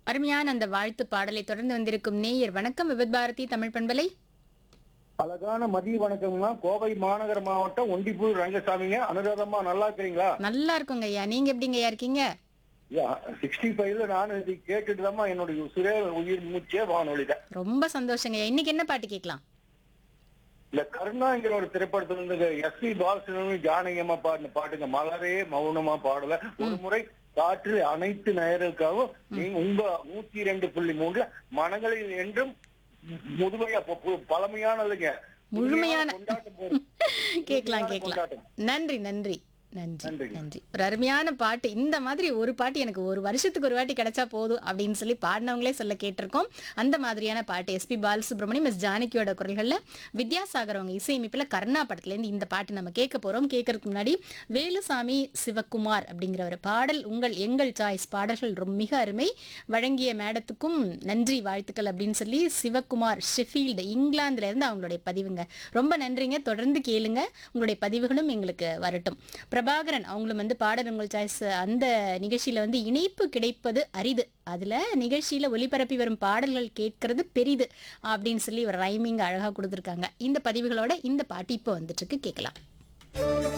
அருமையான அந்த வாழ்த்து பாடலை தொடர்ந்து வந்திருக்கும் நேயர் வணக்கம் விபத் பாரதி தமிழ் பண்பலை அழகான மதிய வணக்கம்மா கோவை மாநகர மாவட்டம் ஒண்டிப்பூர் ரங்கசாமிங்க அனுராதம்மா நல்லா இருக்கிறீங்களா நல்லா இருக்குங்க ஐயா நீங்க எப்படிங்க ஐயா இருக்கீங்க சிக்ஸ்டி ஃபைவ்ல நான் இது கேட்டுட்டு தான் என்னுடைய உசுரே உயிர் மூச்சே வானொலித ரொம்ப சந்தோஷங்க ஐயா இன்னைக்கு என்ன பாட்டு கேட்கலாம் இந்த கருணாங்கிற ஒரு திரைப்படத்துல இருந்து எஸ் பி பாலசுப்ரமணியம் ஜானகி அம்மா பாடின பாட்டுங்க மலரே மௌனமா பாடல ஒரு முறை காற்றில் அனைத்து நேயர்களுக்காகவும் நீங்க உங்க நூத்தி ரெண்டு புள்ளி மூணுல மனங்களில் என்றும் முதுமையா பு- பு- பழமையானதுங்க முழுமையான- கொண்டாட்டம் போது. கேட்கலாம் முழுமையான கேட்கலாம் கொண்டாட்டம். நன்றி நன்றி நன்றி நன்றிங்க. நன்றி ஒரு அருமையான பாட்டு இந்த மாதிரி ஒரு பாட்டு எனக்கு ஒரு வருஷத்துக்கு ஒரு வாட்டி கிடைச்சா போதும் அப்படின்னு சொல்லி பாடினவங்களே சொல்ல கேட்டிருக்கோம் அந்த மாதிரியான பாட்டு எஸ்பி பாலசுப்ரமணியம் எஸ் ஜானகியோட குரல்கள்ல வித்யாசாகர் அவங்க இசையமைப்புல கர்ணா படத்துல இருந்து இந்த பாட்டு நம்ம கேட்க போறோம் கேட்கறதுக்கு முன்னாடி வேலுசாமி சிவக்குமார் அப்படிங்கிற ஒரு பாடல் உங்கள் எங்கள் சாய்ஸ் பாடல்கள் ரொம்ப மிக அருமை வழங்கிய மேடத்துக்கும் நன்றி வாழ்த்துக்கள் அப்படின்னு சொல்லி சிவக்குமார் ஷெஃபீல்டு இங்கிலாந்துல இருந்து அவங்களுடைய பதிவுங்க ரொம்ப நன்றிங்க தொடர்ந்து கேளுங்க உங்களுடைய பதிவுகளும் எங்களுக்கு வரட்டும் பிரபாகரன் அவங்களும் வந்து பாடல் உங்கள் சாய்ஸ் அந்த நிகழ்ச்சியில வந்து இணைப்பு கிடைப்பது அரிது அதுல நிகழ்ச்சியில ஒளிபரப்பி வரும் பாடல்கள் கேட்கறது பெரிது அப்படின்னு சொல்லி ஒரு ரைமிங் அழகா கொடுத்துருக்காங்க இந்த பதிவுகளோட இந்த பாட்டு இப்போ வந்துட்டு இருக்கு கேட்கலாம்